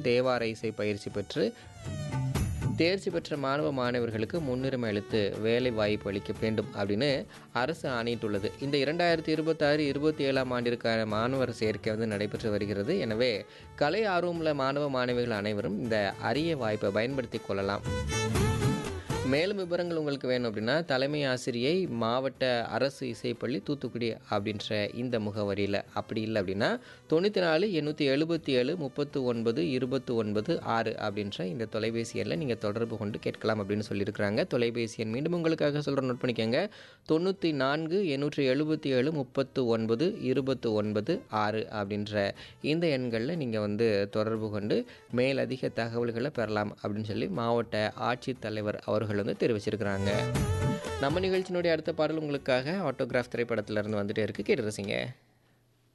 கல்லூரிகளில் தேவார இசை பயிற்சி பெற்று தேர்ச்சி பெற்ற மாணவ மாணவர்களுக்கு முன்னுரிமை அளித்து வேலை வாய்ப்பு அளிக்க வேண்டும் அப்படின்னு அரசு ஆணையிட்டுள்ளது இந்த இரண்டாயிரத்தி இருபத்தாறு இருபத்தி ஏழாம் ஆண்டிற்கான மாணவர் சேர்க்கை வந்து நடைபெற்று வருகிறது எனவே கலை ஆர்வமுள்ள மாணவ மாணவிகள் அனைவரும் இந்த அரிய வாய்ப்பை பயன்படுத்தி கொள்ளலாம் மேலும் விவரங்கள் உங்களுக்கு வேணும் அப்படின்னா தலைமை ஆசிரியை மாவட்ட அரசு இசைப்பள்ளி தூத்துக்குடி அப்படின்ற இந்த முகவரியில் அப்படி இல்லை அப்படின்னா தொண்ணூற்றி நாலு எண்ணூற்றி எழுபத்தி ஏழு முப்பத்து ஒன்பது இருபத்து ஒன்பது ஆறு அப்படின்ற இந்த தொலைபேசி எண்ணில் நீங்கள் தொடர்பு கொண்டு கேட்கலாம் அப்படின்னு சொல்லியிருக்கிறாங்க தொலைபேசி எண் மீண்டும் உங்களுக்காக சொல்கிற நோட் பண்ணிக்கோங்க தொண்ணூற்றி நான்கு எண்ணூற்றி எழுபத்தி ஏழு முப்பத்து ஒன்பது இருபத்து ஒன்பது ஆறு அப்படின்ற இந்த எண்களில் நீங்கள் வந்து தொடர்பு கொண்டு மேலதிக தகவல்களை பெறலாம் அப்படின்னு சொல்லி மாவட்ட ஆட்சித்தலைவர் அவர்கள் வந்து தெரிவிச்சிருக்கிறாங்க நம்ம நிகழ்ச்சியினுடைய அடுத்த பாடல் உங்களுக்காக ஆட்டோகிராஃப் திரைப்படத்திலிருந்து வந்துட்டே இருக்கு கேட்டு ரசிங்க